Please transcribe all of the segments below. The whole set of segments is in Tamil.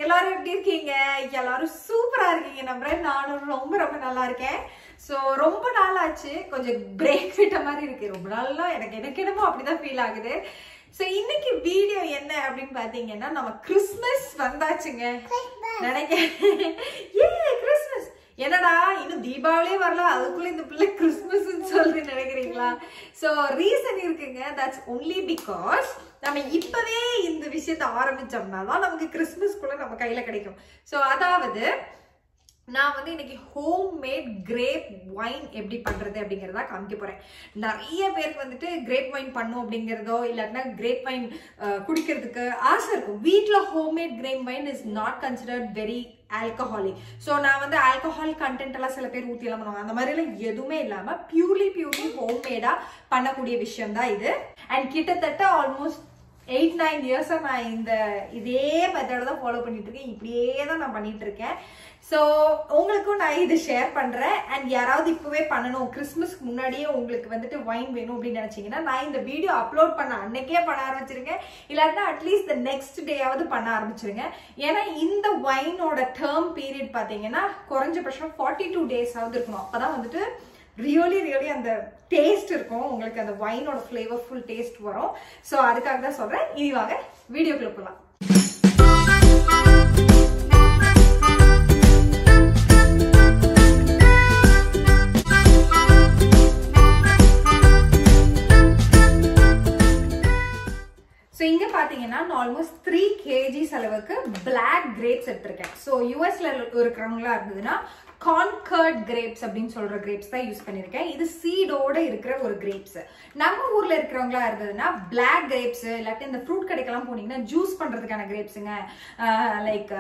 எல்லாரும் எப்படி இருக்கீங்க எல்லாரும் சூப்பரா இருக்கீங்க நம்புறேன் நானும் ரொம்ப ரொம்ப நல்லா இருக்கேன் ஸோ ரொம்ப நாள் ஆச்சு கொஞ்சம் பிரேக் விட்ட மாதிரி இருக்கு ரொம்ப நாளா எனக்கு எனக்கு என்னமோ அப்படிதான் ஃபீல் ஆகுது ஸோ இன்னைக்கு வீடியோ என்ன அப்படின்னு பாத்தீங்கன்னா நம்ம கிறிஸ்மஸ் வந்தாச்சுங்க நினைக்கிறேன் ஏ கிறிஸ்மஸ் என்னடா இன்னும் தீபாவளியே வரல அதுக்குள்ள இந்த பிள்ளை கிறிஸ்மஸ் சொல்லி நினைக்கிறீங்களா ஸோ ரீசன் இருக்குங்க தட்ஸ் ஒன்லி பிகாஸ் நம்ம இப்பவே இந்த விஷயத்த ஆரம்பிச்சோம்னா தான் நமக்கு கிறிஸ்மஸ்க்குள்ள நம்ம கையில கிடைக்கும் ஸோ அதாவது நான் வந்து இன்னைக்கு ஹோம் மேட் கிரேப் வைன் எப்படி பண்றது அப்படிங்கறத காமிக்க போறேன் நிறைய பேருக்கு வந்துட்டு கிரேப் வைன் பண்ணும் அப்படிங்கிறதோ இல்லாட்டினா கிரேப் வைன் குடிக்கிறதுக்கு ஆசை இருக்கும் வீட்டில் home made grape wine is not considered very alcoholic so நான் வந்து ஆல்கஹால் கண்டென்ட் எல்லாம் சில பேர் ஊற்றி எல்லாம் பண்ணுவாங்க அந்த மாதிரிலாம் எதுவுமே இல்லாமல் பியூர்லி பியூர்லி ஹோம்மேடா பண்ணக்கூடிய விஷயம் தான் இது அண்ட் கிட்டத்தட்ட ஆல்மோஸ்ட் எயிட் நைன் இயர்ஸாக நான் இந்த இதே மெத்தடை தான் ஃபாலோ பண்ணிட்டு இருக்கேன் இப்படியே தான் நான் பண்ணிட்டு இருக்கேன் ஸோ உங்களுக்கும் நான் இது ஷேர் பண்ணுறேன் அண்ட் யாராவது இப்போவே பண்ணணும் கிறிஸ்மஸ்க்கு முன்னாடியே உங்களுக்கு வந்துட்டு வைன் வேணும் அப்படின்னு நினச்சிங்கன்னா நான் இந்த வீடியோ அப்லோட் பண்ண அன்னைக்கே பண்ண ஆரம்பிச்சிருங்க இல்லாட்டினா அட்லீஸ்ட் த நெக்ஸ்ட் டேயாவது பண்ண ஆரம்பிச்சிருங்க ஏன்னா இந்த வைனோட டேர்ம் பீரியட் பார்த்தீங்கன்னா குறைஞ்சபட்சம் ஃபார்ட்டி டூ டேஸாவது இருக்கணும் அப்போ தான் வந்துட்டு ரியலி ரியலி அந்த டேஸ்ட் இருக்கும் உங்களுக்கு அந்த வைனோட ஃப்ளேவர்ஃபுல் டேஸ்ட் வரும் ஸோ அதுக்காக தான் சொல்கிறேன் இனி வாங்க வீடியோக்குள்ள போகலாம் ஸோ இங்கே பார்த்தீங்கன்னா நான் ஆல்மோஸ்ட் த்ரீ கேஜிஸ் அளவுக்கு பிளாக் கிரேப்ஸ் எடுத்திருக்கேன் ஸோ யூஎஸ்ல இருக்கிறவங்களா இருந்ததுன்னா கான்கர்ட் கிரேப்ஸ் அப்படின்னு சொல்ற கிரேப்ஸ் தான் யூஸ் பண்ணியிருக்கேன் இது சீடோட இருக்கிற ஒரு கிரேப்ஸ் நம்ம ஊர்ல இருக்கிறவங்களா இருந்ததுன்னா பிளாக் கிரேப்ஸ் இல்லாட்டி இந்த ஃப்ரூட் கடைக்கெல்லாம் போனீங்கன்னா ஜூஸ் பண்றதுக்கான கிரேப்ஸுங்க லைக்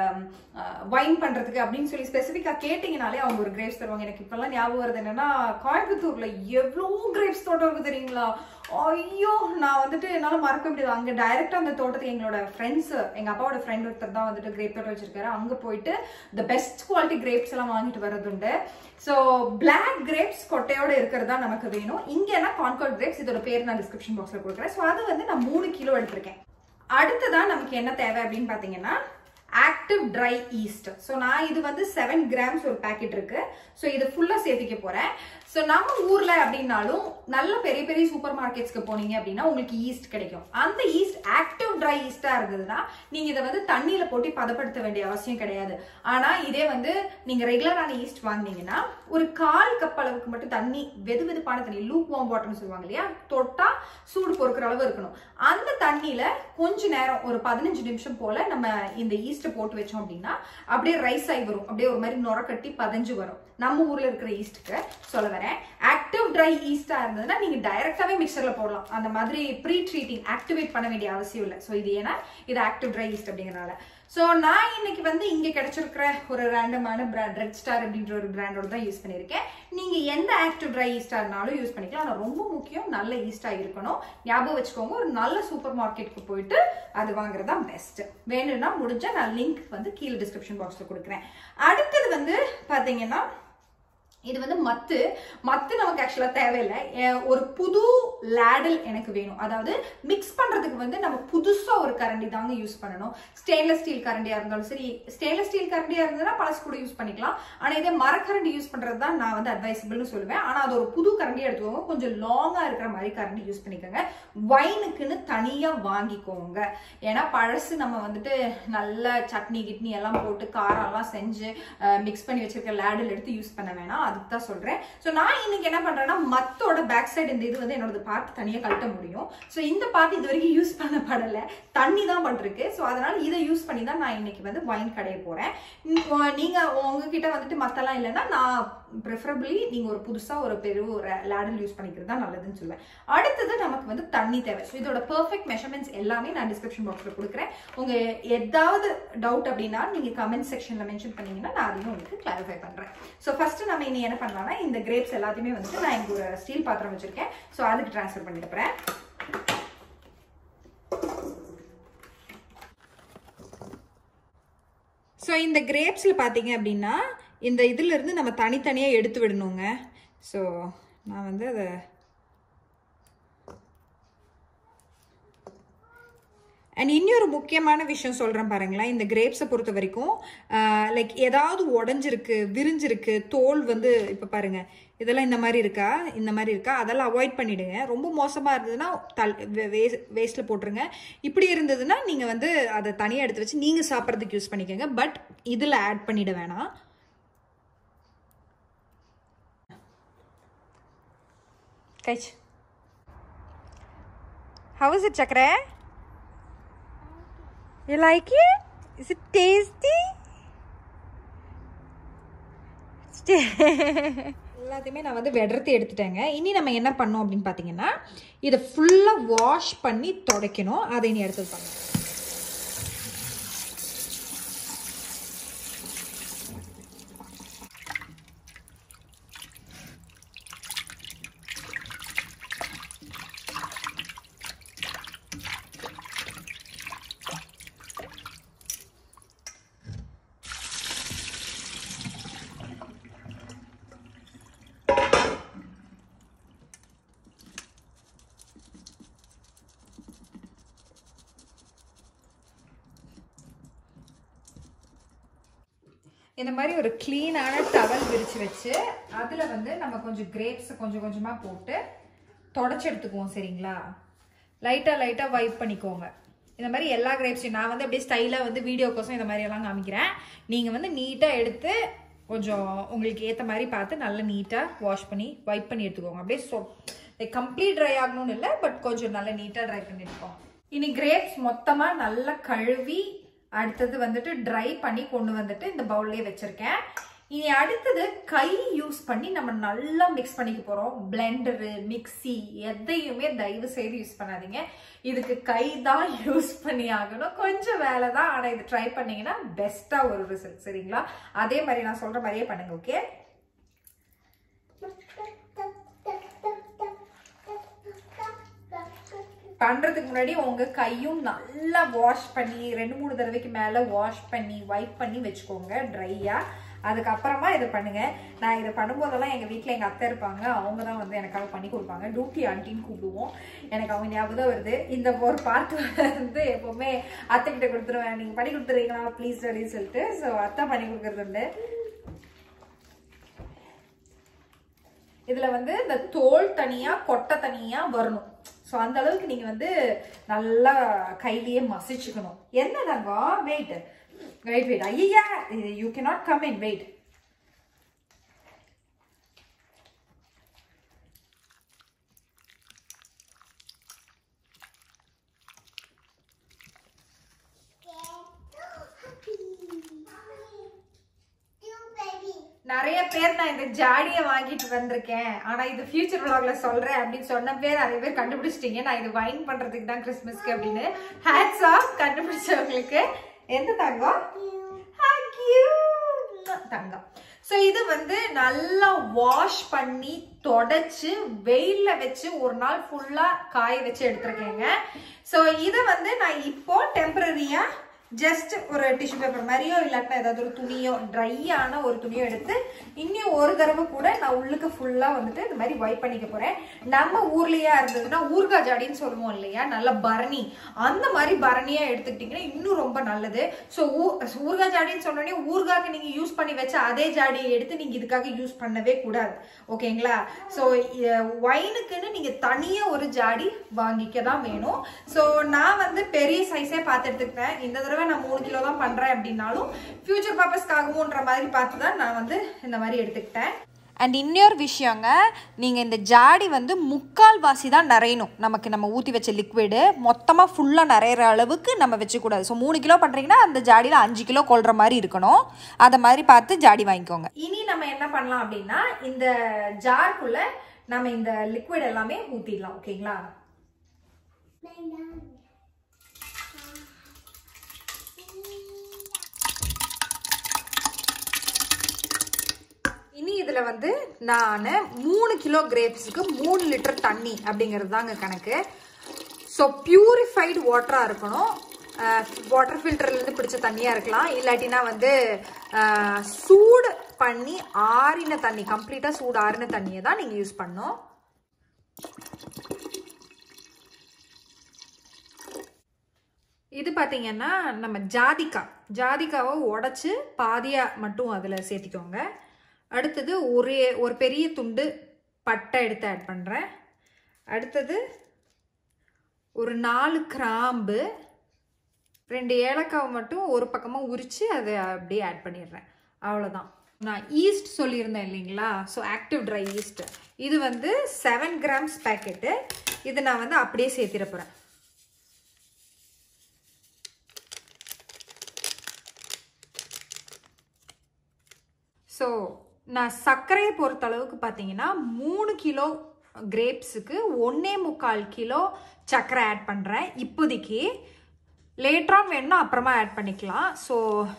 வைன் பண்றதுக்கு அப்படின்னு சொல்லி ஸ்பெசிஃபிக்கா கேட்டீங்கனாலே அவங்க ஒரு கிரேப்ஸ் தருவாங்க எனக்கு இப்பெல்லாம் ஞாபகம் வருது என்னன்னா கோயம்புத்தூர்ல எவ்வளோ கிரேப்ஸ் தோட்டம் இருக்கு தெரியுங்களா ஐயோ நான் வந்துட்டு என்னால் மறக்க முடியாது அங்கே டைரக்டாக அந்த தோட்டத்துக்கு எங்களோட ஃப்ரெண்ட்ஸ் எங்கள் அப்பாவோட ஃப்ரெண்ட் ஒருத்தர் தான் வந்துட்டு கிரேப் தோட்டம் வச்சிருக்காரு அங்கே போயிட்டு த பெஸ்ட் குவாலிட்டி கிரேப்ஸ் எல்லாம் வாங்கிட்டு வரதுண்டு ஸோ பிளாக் கிரேப்ஸ் கொட்டையோட இருக்கிறது தான் நமக்கு வேணும் இங்கேனா கான்கார்ட் கிரேப்ஸ் இதோட பேர் நான் டிஸ்கிரிப்ஷன் பாக்ஸில் கொடுக்குறேன் ஸோ அது வந்து நான் மூணு கிலோ எடுத்திருக்கேன் அடுத்ததான் நமக்கு என்ன தேவை அப்படின்னு பார்த்தீங்கன்னா ஆக்டிவ் ட்ரை ஈஸ்ட் ஸோ நான் இது வந்து செவன் கிராம்ஸ் ஒரு பேக்கெட் இருக்கு ஸோ இது ஃபுல்லாக சேர்த்திக்க போறேன் ஸோ நம்ம ஊர்ல அப்படின்னாலும் நல்ல பெரிய பெரிய சூப்பர் மார்க்கெட்ஸ்க்கு போனீங்க அப்படின்னா உங்களுக்கு ஈஸ்ட் கிடைக்கும் அந்த ஈஸ்ட் ஆக்டிவ் ட்ரை ஈஸ்டா இருந்ததுன்னா நீங்க இதை வந்து தண்ணியில போட்டு பதப்படுத்த வேண்டிய அவசியம் கிடையாது ஆனா இதே வந்து நீங்க ரெகுலரான ஈஸ்ட் வாங்கினீங்கன்னா ஒரு கால் கப் அளவுக்கு மட்டும் தண்ணி வெது வெதுப்பான தண்ணி லூக் வார்ம் வாட்டர்னு சொல்லுவாங்க இல்லையா தொட்டா சூடு பொறுக்கிற அளவு இருக்கணும் அந்த தண்ணியில கொஞ்ச நேரம் ஒரு பதினஞ்சு நிமிஷம் போல நம்ம இந்த ஈஸ்ட்டை போட்டு வச்சோம் அப்படின்னா அப்படியே ரைஸ் ஆகி வரும் அப்படியே ஒரு மாதிரி நுர கட்டி பதிஞ்சு வரும் நம்ம ஊர்ல இருக்கிற ஈஸ்ட்டுக்கு சொல்ல வரேன் ஆக்டிவ் ட்ரை ஈஸ்டா இருந்ததுன்னா நீங்க டைரக்டாவே மிக்சர்ல போடலாம் அந்த மாதிரி ப்ரீ ட்ரீட்டிங் ஆக்டிவேட் பண்ண வேண்டிய அவசியம் இல்லை ஸோ இது ஏன்னா இது ஆக்டிவ் ட்ரை ஈஸ்ட் அப்படிங்கறனால ஸோ நான் இன்னைக்கு வந்து இங்க கிடைச்சிருக்கிற ஒரு ரேண்டமான பிராண்ட் ரெட் ஸ்டார் அப்படின்ற ஒரு பிராண்டோட தான் யூஸ் பண்ணியிருக்கேன் நீங்க எந்த ஆக்டிவ் ட்ரை ஈஸ்டா இருந்தாலும் யூஸ் பண்ணிக்கலாம் ஆனால் ரொம்ப முக்கியம் நல்ல ஈஸ்டா இருக்கணும் ஞாபகம் வச்சுக்கோங்க ஒரு நல்ல சூப்பர் மார்க்கெட்டுக்கு போயிட்டு அது வாங்குறது தான் பெஸ்ட் வேணும்னா முடிஞ்சா நான் லிங்க் வந்து கீழே டிஸ்கிரிப்ஷன் பாக்ஸ்ல கொடுக்குறேன் அடுத்தது வந்து பாத்தீங்கன்னா இது வந்து மத்து மத்து நமக்கு ஆக்சுவலாக தேவையில்லை ஒரு புது லேடல் எனக்கு வேணும் அதாவது மிக்ஸ் பண்ணுறதுக்கு வந்து நம்ம புதுசாக ஒரு கரண்டி தாங்க யூஸ் பண்ணணும் ஸ்டெயின்லெஸ் ஸ்டீல் கரண்டியாக இருந்தாலும் சரி ஸ்டெயின்லெஸ் ஸ்டீல் கரண்டியாக இருந்ததுன்னா பழசு கூட யூஸ் பண்ணிக்கலாம் ஆனால் இதே மரக்கரண்டி யூஸ் பண்ணுறது தான் நான் வந்து அட்வைசபிள்னு சொல்லுவேன் ஆனால் அது ஒரு புது கரண்டி எடுத்துக்கோங்க கொஞ்சம் லாங்காக இருக்கிற மாதிரி கரண்டி யூஸ் பண்ணிக்கோங்க வைனுக்குன்னு தனியாக வாங்கிக்கோங்க ஏன்னா பழசு நம்ம வந்துட்டு நல்ல சட்னி கிட்னி எல்லாம் போட்டு காரம்லாம் செஞ்சு மிக்ஸ் பண்ணி வச்சிருக்க லேடல் எடுத்து யூஸ் பண்ண வேணாம் அதுக்கு தான் சொல்றேன் ஸோ நான் இன்னைக்கு என்ன பண்றேன்னா மத்தோட பேக் சைடு இந்த இது வந்து என்னோட பார்ட் தனியாக கழட்ட முடியும் ஸோ இந்த பார்ட் இது வரைக்கும் யூஸ் பண்ணப்படலை தண்ணி தான் பண்ணிருக்கு ஸோ அதனால இதை யூஸ் பண்ணி தான் நான் இன்னைக்கு வந்து வைன் கடைய போறேன் நீங்க உங்ககிட்ட வந்துட்டு மத்தெல்லாம் இல்லைன்னா நான் ப்ரிஃபரபிளி நீங்க ஒரு புதுசா ஒரு பெரிய ஒரு லேடல் யூஸ் பண்ணிக்கிறது தான் நல்லதுன்னு சொல்லுவேன் அடுத்தது நமக்கு வந்து தண்ணி தேவை ஸோ இதோட பெர்ஃபெக்ட் மெஷர்மெண்ட்ஸ் எல்லாமே நான் டிஸ்கிரிப்ஷன் பாக்ஸ்ல கொடுக்குறேன் உங்க ஏதாவது டவுட் அப்படின்னா நீங்க கமெண்ட் செக்ஷன்ல மென்ஷன் பண்ணீங்கன்னா நான் அதையும் உங்களுக்கு கிளாரிஃபை பண்றேன் ஸோ ஃபர்ஸ்ட் நம்ம இனி என்ன பண்ணலாம்னா இந்த கிரேப்ஸ் எல்லாத்தையுமே வந்துட்டு நான் இங்க ஒரு ஸ்டீல் பாத்திரம் வச்சிருக்கேன் ஸோ அதுக்கு ட்ரான்ஸ்ஃபர் பண்ணிட்டு போறேன் ஸோ இந்த கிரேப்ஸில் பார்த்தீங்க அப்படின்னா இந்த இதுல இருந்து நம்ம தனித்தனியாக எடுத்து விடணுங்க ஸோ நான் வந்து அதை அண்ட் இன்னொரு முக்கியமான விஷயம் சொல்கிறேன் பாருங்களேன் இந்த கிரேப்ஸை பொறுத்த வரைக்கும் லைக் ஏதாவது உடஞ்சிருக்கு விரிஞ்சிருக்கு தோல் வந்து இப்போ பாருங்க இதெல்லாம் இந்த மாதிரி இருக்கா இந்த மாதிரி இருக்கா அதெல்லாம் அவாய்ட் பண்ணிடுங்க ரொம்ப மோசமாக இருந்ததுன்னா தல் வேஸ்ட்டில் போட்டுருங்க இப்படி இருந்ததுன்னா நீங்கள் வந்து அதை தனியாக எடுத்து வச்சு நீங்கள் சாப்பிட்றதுக்கு யூஸ் பண்ணிக்கோங்க பட் இதில் ஆட் பண்ணிட வேணாம் கைச் How is it, Chakra? You like it? Is it tasty? எல்லாத்தையுமே நான் வந்து வெடர்த்தி எடுத்துட்டேங்க இனி நம்ம என்ன பண்ணோம் அப்படின்னு பார்த்தீங்கன்னா இதை ஃபுல்லாக வாஷ் பண்ணி துடைக்கணும் அதை இனி எடுத்து பண்ணணும் இந்த மாதிரி ஒரு க்ளீனான டவல் விரிச்சு வச்சு அதில் வந்து நம்ம கொஞ்சம் கிரேப்ஸை கொஞ்சம் கொஞ்சமாக போட்டு தொடச்சி எடுத்துக்குவோம் சரிங்களா லைட்டாக லைட்டாக வைப் பண்ணிக்கோங்க இந்த மாதிரி எல்லா கிரேப்ஸையும் நான் வந்து அப்படியே ஸ்டைலாக வந்து வீடியோக்கோசம் இந்த மாதிரி எல்லாம் காமிக்கிறேன் நீங்கள் வந்து நீட்டாக எடுத்து கொஞ்சம் உங்களுக்கு ஏற்ற மாதிரி பார்த்து நல்லா நீட்டாக வாஷ் பண்ணி வைப் பண்ணி எடுத்துக்கோங்க அப்படியே சொ லைக் கம்ப்ளீட் ட்ரை ஆகணும்னு இல்லை பட் கொஞ்சம் நல்லா நீட்டாக ட்ரை பண்ணி எடுத்துக்கோங்க இனி கிரேப்ஸ் மொத்தமாக நல்லா கழுவி அடுத்தது வந்துட்டு ட்ரை பண்ணி கொண்டு வந்துட்டு இந்த பவுல்லே வச்சிருக்கேன் இனி அடுத்தது கை யூஸ் பண்ணி நம்ம நல்லா மிக்ஸ் பண்ணிக்க போறோம் பிளெண்டரு மிக்சி எதையுமே தயவு செய்து யூஸ் பண்ணாதீங்க இதுக்கு கை தான் யூஸ் பண்ணி ஆகணும் கொஞ்சம் வேலை தான் ஆனால் இது ட்ரை பண்ணீங்கன்னா பெஸ்டா ஒரு ரிசல்ட் சரிங்களா அதே மாதிரி நான் சொல்ற மாதிரியே பண்ணுங்க ஓகே பண்றதுக்கு முன்னாடி உங்க கையும் நல்லா வாஷ் பண்ணி ரெண்டு மூணு தடவைக்கு மேல வாஷ் பண்ணி வைப் பண்ணி வச்சுக்கோங்க ட்ரையா அதுக்கப்புறமா இதை பண்ணுங்க நான் இதை பண்ணும்போதெல்லாம் எங்க வீட்ல எங்க அத்தை இருப்பாங்க அவங்க தான் வந்து எனக்காக பண்ணி கொடுப்பாங்க டூட்டி ஆண்டின்னு கூப்பிடுவோம் எனக்கு அவங்க ஞாபகம் வருது இந்த ஒரு பார்ட் வந்து எப்பவுமே அத்தை கிட்ட கொடுத்துருவேன் நீங்க பண்ணி கொடுத்துறீங்களா ப்ளீஸ் அப்படின்னு சொல்லிட்டு ஸோ அத்தை பண்ணி கொடுக்கறது உண்டு இதுல வந்து இந்த தோல் தனியா கொட்டை தனியா வரணும் ஸோ அந்த அளவுக்கு நீங்க வந்து நல்லா கையிலேயே மசிச்சுக்கணும் என்ன தங்கம் வெயிட் வெயிட் வெயிட் ஐயா you cannot come in wait நிறைய பேர் நான் இந்த ஜாடியை வாங்கிட்டு வந்திருக்கேன் ஆனா இது ஃபியூச்சர் vlogல சொல்றேன் அப்படின்னு சொன்ன பேர் நிறைய பேர் கண்டுபிடிச்சிட்டீங்க நான் இது வைன் பண்றதுக்கு தான் கிறிஸ்மஸ்க்கு அப்படின்னு ஹேட்ஸ் ஆஃப் கண்டுபிடிச்சவங்களுக்கு எந்த தங்கம் Thank you. தங்கம் ஸோ இது வந்து நல்லா வாஷ் பண்ணி தொடச்சு வெயில்ல வச்சு ஒரு நாள் ஃபுல்லா காய வச்சு எடுத்திருக்கேங்க ஸோ இதை வந்து நான் இப்போ டெம்பரரியா ஜஸ்ட் ஒரு டிஷ்யூ பேப்பர் மாதிரியோ இல்லாட்டினா ஏதாவது ஒரு துணியோ ட்ரையான ஒரு துணியோ எடுத்து இன்னும் ஒரு தடவை கூட நான் உள்ளுக்கு ஃபுல்லாக வந்துட்டு இந்த மாதிரி வைப் பண்ணிக்க போறேன் நம்ம ஊர்லயா இருந்ததுன்னா ஊர்கா ஜாடின்னு சொல்லுவோம் இல்லையா நல்ல பரணி அந்த மாதிரி பரணியா எடுத்துக்கிட்டிங்கன்னா இன்னும் ரொம்ப நல்லது ஸோ ஊர்கா ஜாடின்னு சொன்னோடனே ஊர்காக்கு நீங்க யூஸ் பண்ணி வச்ச அதே ஜாடியை எடுத்து நீங்க இதுக்காக யூஸ் பண்ணவே கூடாது ஓகேங்களா ஸோ ஒயினுக்குன்னு நீங்க தனியா ஒரு ஜாடி வாங்கிக்க தான் வேணும் ஸோ நான் வந்து பெரிய சைஸே பார்த்து எடுத்துக்கிட்டேன் இந்த தடவை நான் மூணு கிலோ தான் பண்றேன் அப்படின்னாலும் ஃபியூச்சர் பர்பஸ்க்காகவும்ன்ற மாதிரி பார்த்து தான் நான் வந்து இந்த மாதிரி எடுத்துக்கிட்டேன் அண்ட் இன்னொரு விஷயங்க நீங்கள் இந்த ஜாடி வந்து முக்கால் வாசி தான் நிறையணும் நமக்கு நம்ம ஊற்றி வச்ச லிக்விடு மொத்தமாக ஃபுல்லாக நிறையிற அளவுக்கு நம்ம வச்சுக்கூடாது ஸோ மூணு கிலோ பண்ணுறீங்கன்னா அந்த ஜாடியில் அஞ்சு கிலோ கொள்கிற மாதிரி இருக்கணும் அதை மாதிரி பார்த்து ஜாடி வாங்கிக்கோங்க இனி நம்ம என்ன பண்ணலாம் அப்படின்னா இந்த ஜார்க்குள்ள நம்ம இந்த லிக்விட் எல்லாமே ஊத்திடலாம் ஓகேங்களா இனி இதில் வந்து நான் மூணு கிலோ கிரேப்ஸுக்கு மூணு லிட்டர் தண்ணி அப்படிங்கிறது தாங்க கணக்கு ஸோ பியூரிஃபைடு வாட்டராக இருக்கணும் வாட்டர் ஃபில்டர்லேருந்து பிடிச்ச தண்ணியாக இருக்கலாம் இல்லாட்டினா வந்து அஹ், சூடு பண்ணி ஆறின தண்ணி கம்ப்ளீட்டாக சூடு ஆறின தண்ணியை தான் நீங்கள் யூஸ் பண்ணணும் பார்த்தீங்கன்னா நம்ம ஜாதிக்காய் ஜாதிக்காவை உடச்சி பாதியாக மட்டும் அதில் சேர்த்திக்கோங்க அடுத்தது ஒரு ஒரு பெரிய துண்டு பட்டை எடுத்து ஆட் பண்ணுறேன் அடுத்தது ஒரு நாலு கிராம்பு ரெண்டு ஏலக்காவை மட்டும் ஒரு பக்கமாக உரித்து அதை அப்படியே ஆட் பண்ணிடுறேன் அவ்வளோதான் நான் ஈஸ்ட் சொல்லியிருந்தேன் இல்லைங்களா ஸோ ஆக்டிவ் ட்ரை ஈஸ்ட் இது வந்து செவன் கிராம்ஸ் பேக்கெட்டு இது நான் வந்து அப்படியே சேர்த்திட போகிறேன் ஸோ நான் சர்க்கரையை பொறுத்த அளவுக்கு பார்த்தீங்கன்னா மூணு கிலோ கிரேப்ஸுக்கு ஒன்றே முக்கால் கிலோ சர்க்கரை ஆட் பண்ணுறேன் இப்போதைக்கு லேட்டரான் வேணும்னா அப்புறமா ஆட் பண்ணிக்கலாம் ஸோ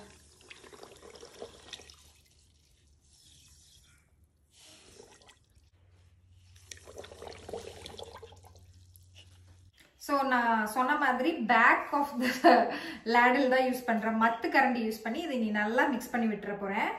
ஸோ நான் சொன்ன மாதிரி பேக் ஆஃப் த லேடில் தான் யூஸ் பண்ணுறேன் மத்து கரண்டி யூஸ் பண்ணி இதை நீ நல்லா மிக்ஸ் பண்ணி விட்டுற போகிறேன்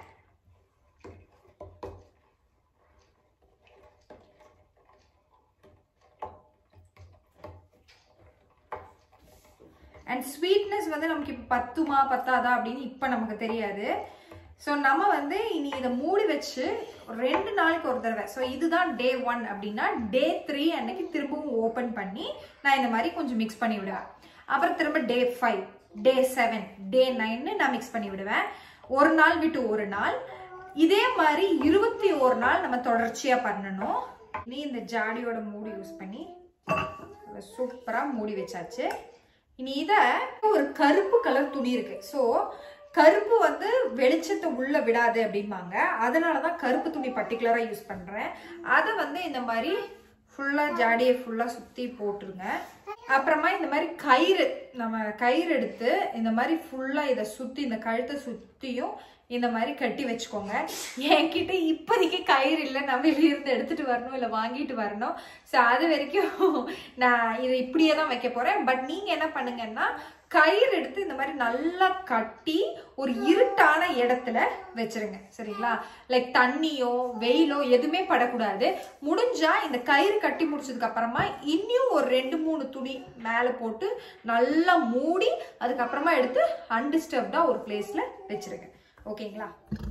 அண்ட் ஸ்வீட்னஸ் வந்து நமக்கு இப்போ பத்துமா பத்தாதா அப்படின்னு இப்போ நமக்கு தெரியாது ஸோ நம்ம வந்து இனி இதை மூடி வச்சு ரெண்டு நாளைக்கு ஒரு தடவை ஸோ இதுதான் டே ஒன் அப்படின்னா டே த்ரீ அன்னைக்கு திரும்பவும் ஓப்பன் பண்ணி நான் இந்த மாதிரி கொஞ்சம் மிக்ஸ் பண்ணி விடுவேன் அப்புறம் திரும்ப டே ஃபைவ் டே செவன் டே நைன்னு நான் மிக்ஸ் பண்ணி விடுவேன் ஒரு நாள் விட்டு ஒரு நாள் இதே மாதிரி இருபத்தி ஒரு நாள் நம்ம தொடர்ச்சியாக பண்ணணும் நீ இந்த ஜாடியோட மூடி யூஸ் பண்ணி சூப்பராக மூடி வச்சாச்சு இனி இத ஒரு கருப்பு கலர் துணி இருக்கு ஸோ கருப்பு வந்து வெளிச்சத்தை உள்ள விடாது அப்படிம்பாங்க அதனாலதான் கருப்பு துணி பர்டிகுலரா யூஸ் பண்றேன் அதை வந்து இந்த மாதிரி ஃபுல்லா ஜாடியை ஃபுல்லா சுத்தி போட்டுருங்க அப்புறமா இந்த மாதிரி கயிறு நம்ம கயிறு எடுத்து இந்த மாதிரி ஃபுல்லா இதை சுத்தி இந்த கழுத்தை சுத்தியும் இந்த மாதிரி கட்டி வச்சுக்கோங்க என்கிட்ட இப்போதைக்கு கயிறு இல்லை நான் வெளியிருந்து எடுத்துட்டு வரணும் இல்லை வாங்கிட்டு வரணும் ஸோ அது வரைக்கும் நான் இதை இப்படியே தான் வைக்க போறேன் பட் நீங்க என்ன பண்ணுங்கன்னா கயிறு எடுத்து இந்த மாதிரி நல்லா கட்டி ஒரு இருட்டான இடத்துல வச்சிருங்க சரிங்களா லைக் தண்ணியோ வெயிலோ எதுவுமே படக்கூடாது முடிஞ்சா இந்த கயிறு கட்டி முடிச்சதுக்கு அப்புறமா இன்னும் ஒரு ரெண்டு மூணு துணி மேலே போட்டு நல்லா மூடி அதுக்கப்புறமா எடுத்து அன்டிஸ்டர்ப்டா ஒரு பிளேஸ்ல வச்சிருங்க ஓகேங்களா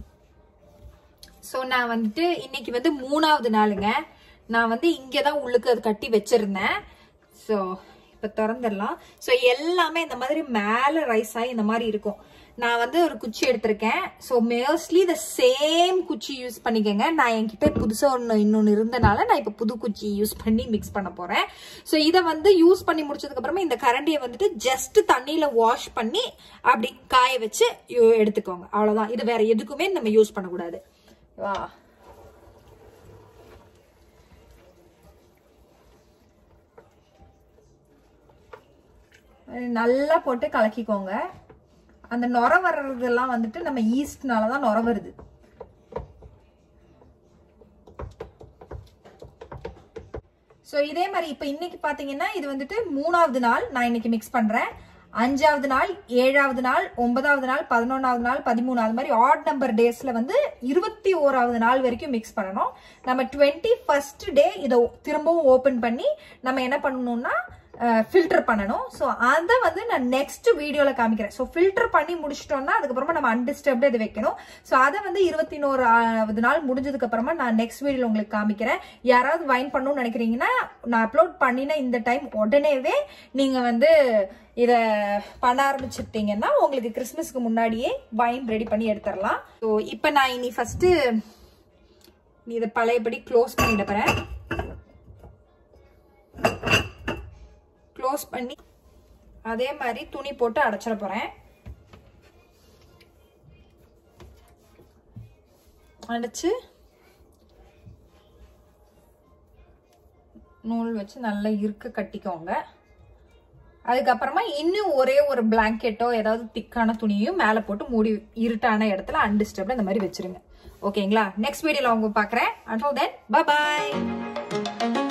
ஸோ நான் வந்துட்டு இன்னைக்கு வந்து மூணாவது நாளுங்க நான் வந்து இங்கே தான் உள்ளுக்கு அது கட்டி வச்சிருந்தேன் ஸோ இப்போ திறந்துடலாம் ஸோ எல்லாமே இந்த மாதிரி மேலே ரைஸ் ஆகி இந்த மாதிரி இருக்கும் நான் வந்து ஒரு குச்சி எடுத்திருக்கேன் ஸோ மோஸ்ட்லி த சேம் குச்சி யூஸ் பண்ணிக்கோங்க நான் என்கிட்ட புதுசாக ஒன்று இன்னொன்று இருந்தனால நான் இப்போ புது குச்சி யூஸ் பண்ணி மிக்ஸ் பண்ண போகிறேன் ஸோ இதை வந்து யூஸ் பண்ணி முடிச்சதுக்கப்புறமா இந்த கரண்டியை வந்துட்டு ஜஸ்ட் தண்ணியில் வாஷ் பண்ணி அப்படி காய வச்சு எடுத்துக்கோங்க அவ்வளோதான் இது வேற எதுக்குமே நம்ம யூஸ் பண்ணக்கூடாது வா நல்லா போட்டு கலக்கிக்கோங்க அந்த நுர வர்றதெல்லாம் வந்துட்டு நம்ம ஈஸ்ட்னால தான் நுர வருது ஸோ இதே மாதிரி இப்போ இன்னைக்கு பார்த்தீங்கன்னா இது வந்துட்டு மூணாவது நாள் நான் இன்னைக்கு மிக்ஸ் பண்ணுறேன் அஞ்சாவது நாள் ஏழாவது நாள் ஒன்பதாவது நாள் பதினொன்றாவது நாள் பதிமூணாவது மாதிரி ஆட் நம்பர் டேஸ்ல வந்து இருபத்தி ஓராவது நாள் வரைக்கும் மிக்ஸ் பண்ணணும் நம்ம டுவெண்ட்டி ஃபர்ஸ்ட் டே இதை திரும்பவும் ஓப்பன் பண்ணி நம்ம என்ன பண்ணணும்னா ஃபில்டர் பண்ணணும் ஸோ அதை வந்து நான் நெக்ஸ்ட் வீடியோவில் காமிக்கிறேன் ஸோ ஃபில்டர் பண்ணி முடிச்சிட்டோம்னா அதுக்கப்புறமா நம்ம அன்டிஸ்டர்ப்டு இது வைக்கணும் ஸோ அதை வந்து இருபத்தி நோராவது நாள் முடிஞ்சதுக்கு அப்புறமா நான் நெக்ஸ்ட் வீடியோவில் உங்களுக்கு காமிக்கிறேன் யாராவது வைன் பண்ணணும்னு நினைக்கிறீங்கன்னா நான் அப்லோட் பண்ணின இந்த டைம் உடனேவே நீங்கள் வந்து இதை பண்ண ஆரம்பிச்சிட்டீங்கன்னா உங்களுக்கு கிறிஸ்மஸ்க்கு முன்னாடியே வைன் ரெடி பண்ணி எடுத்துடலாம் ஸோ இப்போ நான் இனி ஃபஸ்ட்டு இதை பழையபடி க்ளோஸ் பண்ணிட போகிறேன் க்ளோஸ் பண்ணி அதே மாதிரி துணி போட்டு அடைச்சிட போகிறேன் அடைச்சு நூல் வச்சு நல்லா இருக்க கட்டிக்கோங்க அதுக்கப்புறமா இன்னும் ஒரே ஒரு பிளாங்கெட்டோ ஏதாவது திக்கான துணியும் மேலே போட்டு மூடி இருட்டான இடத்துல அன்டிஸ்டர்ப்ல இந்த மாதிரி வச்சிருங்க ஓகேங்களா நெக்ஸ்ட் வீடியோல உங்க பார்க்குறேன் அண்டல் தென் பாய்